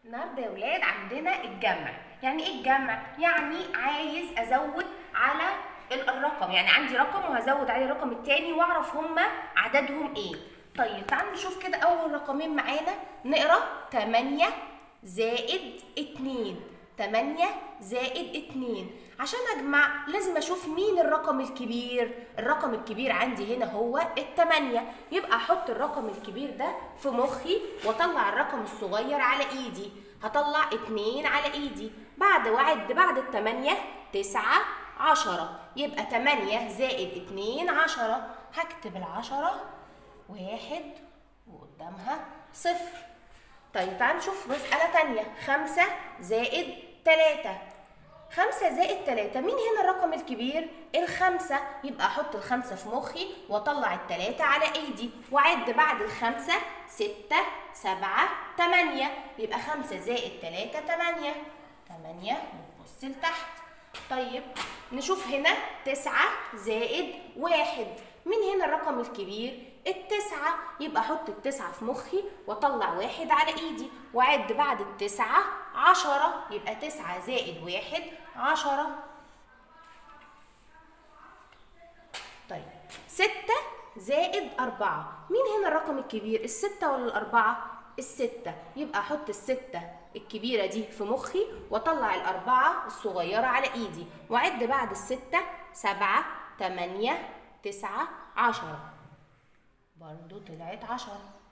النهارده يا ولاد عندنا الجمع يعني ايه الجمع يعني عايز ازود على ال- الرقم يعني عندي رقم وهزود عليه الرقم التاني واعرف هما عددهم ايه طيب تعالوا نشوف كده اول رقمين معانا نقرا 8 زائد 2 8 زائد 2 عشان اجمع لازم اشوف مين الرقم الكبير الرقم الكبير عندي هنا هو التمانية يبقى احط الرقم الكبير ده في مخي واطلع الرقم الصغير على ايدي هطلع اتنين على ايدي بعد وعد بعد التمانية تسعة عشرة يبقى تمانية زائد اتنين عشرة هكتب العشرة واحد وقدامها صفر طيب تعال نشوف مسألة تانية خمسة زائد تلاتة خمسة زائد تلاتة مين هنا الرقم الكبير؟ الخمسة يبقى أحط الخمسة في مخي وأطلع التلاتة على إيدي وأعد بعد الخمسة ستة سبعة تمانية يبقى خمسة زائد تلاتة تمانية تمانية بتبص لتحت طيب نشوف هنا تسعة زائد واحد مين هنا الرقم الكبير؟ التسعة يبقى أحط التسعة في مخي وأطلع واحد على إيدي وأعد بعد التسعة عشرة يبقى تسعة زائد واحد عشرة طيب ستة زائد أربعة مين هنا الرقم الكبير الستة ولا الأربعة؟ الستة يبقى أحط الستة الكبيرة دي في مخي وأطلع الأربعة الصغيرة على إيدي وأعد بعد الستة سبعة تمانية تسعة عشرة برضو طلعت عشرة